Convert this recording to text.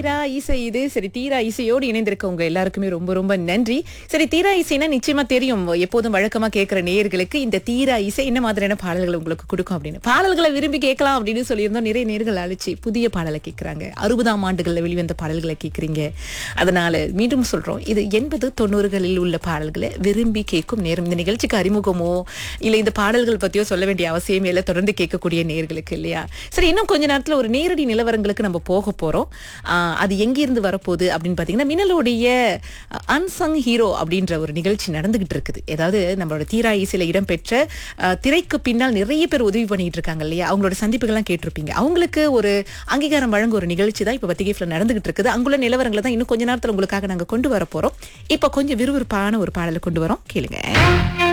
தீரா இசை இது சரி தீரா இசையோடு இணைந்திருக்க உங்க எல்லாருக்குமே ரொம்ப ரொம்ப நன்றி சரி தீரா இசைனா நிச்சயமா தெரியும் எப்போதும் வழக்கமா கேட்கிற நேயர்களுக்கு இந்த தீரா இசை என்ன மாதிரியான பாடல்கள் உங்களுக்கு கொடுக்கும் அப்படின்னு பாடல்களை விரும்பி கேட்கலாம் அப்படின்னு சொல்லியிருந்தோம் நிறைய நேர்கள் அழைச்சி புதிய பாடலை கேட்கறாங்க அறுபதாம் ஆண்டுகள்ல வெளிவந்த பாடல்களை கேட்கறீங்க அதனால மீண்டும் சொல்றோம் இது எண்பது தொண்ணூறுகளில் உள்ள பாடல்களை விரும்பி கேட்கும் நேரம் இந்த நிகழ்ச்சிக்கு அறிமுகமோ இல்ல இந்த பாடல்கள் பத்தியோ சொல்ல வேண்டிய அவசியமே இல்லை தொடர்ந்து கேட்கக்கூடிய நேர்களுக்கு இல்லையா சரி இன்னும் கொஞ்ச நேரத்துல ஒரு நேரடி நிலவரங்களுக்கு நம்ம போக போறோம் ஆஹ் அது எங்கிருந்து வரப்போகுது அப்படின்னு பாத்தீங்கன்னா மின்னலுடைய அன்சங் ஹீரோ அப்படின்ற ஒரு நிகழ்ச்சி நடந்துகிட்டு இருக்குது ஏதாவது நம்மளோட தீரா இசையில இடம்பெற்ற ஆஹ் திரைக்கு பின்னால் நிறைய பேர் உதவி பண்ணிட்டு இருக்காங்க இல்லையா அவங்களோட சந்திப்புகள்லாம் கேட்டிருப்பீங்க அவங்களுக்கு ஒரு அங்கீகாரம் வழங்க ஒரு நிகழ்ச்சி தான் இப்ப பத்திரிகைல நடந்துகிட்டு இருக்குது அங்குள்ள நிலவரங்களை தான் இன்னும் கொஞ்ச நேரத்துல உங்களுக்காக நாங்க கொண்டு வர போறோம் இப்ப கொஞ்சம் விறுவிறுப்பான ஒரு பாடலை கொண்டு வரோம் கேளுங்க